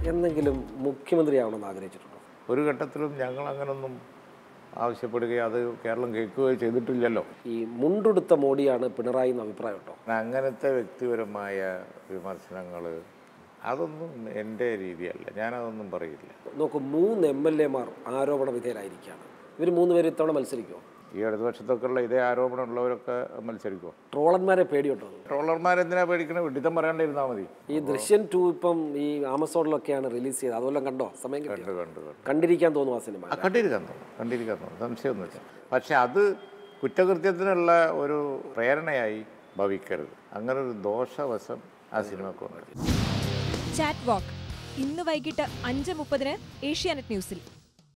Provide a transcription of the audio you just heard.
എന്തെങ്കിലും മുഖ്യമന്ത്രിയാവണമെന്ന് ആഗ്രഹിച്ചിട്ടുണ്ടോ ഒരു ഘട്ടത്തിലും ഞങ്ങൾ അങ്ങനൊന്നും ആവശ്യപ്പെടുകയോ അത് കേരളം കേൾക്കുകയോ ചെയ്തിട്ടില്ലല്ലോ ഈ മുണ്ടുടുത്ത മോഡിയാണ് പിണറായി എന്ന് അഭിപ്രായം കേട്ടോ അങ്ങനത്തെ വ്യക്തിപരമായ വിമർശനങ്ങൾ അതൊന്നും എൻ്റെ രീതിയല്ല ഞാനതൊന്നും പറയില്ല നോക്കൂ മൂന്ന് എം എൽ എമാർ ആരോപണ വിധേയരായിരിക്കുകയാണ് ഇവർ മൂന്ന് പേര് ഇത്തവണ മത്സരിക്കുമോ ഈ ഇടതുപക്ഷത്തൊക്കെ ഉള്ള ഇതേ ആരോപണമുള്ളവരൊക്കെ മത്സരിക്കുമോ ട്രോളന്മാരെ പേടിയുണ്ടോ ട്രോളർമാരെന്തിനാ പേടിക്കണേ വിഡിത്തം പറയാണ്ടിരുന്നാൽ മതി ഈ ദൃശ്യം ടു ഇപ്പം ഈ ആമസോണിലൊക്കെയാണ് റിലീസ് ചെയ്തത് അതുപോലെ കണ്ടോ സമയം കിട്ടി കണ്ടു കണ്ടു കണ്ടു കണ്ടിരിക്കാൻ തോന്നുന്നു ആ സിനിമ ആ കണ്ടിരിക്കാൻ തോന്നും കണ്ടിരിക്കാൻ തോന്നും സംശയമൊന്നുമില്ല പക്ഷെ അത് കുറ്റകൃത്യത്തിനുള്ള ഒരു പ്രേരണയായി ഭവിക്കരുത് അങ്ങനെ ഒരു ദോഷവശം ആ സിനിമക്കുണ്ട് ചാറ്റ് വാക്ക് ഇന്ന് വൈകിട്ട് അഞ്ച് മുപ്പതിന് ഏഷ്യാനെറ്റ് ന്യൂസിൽ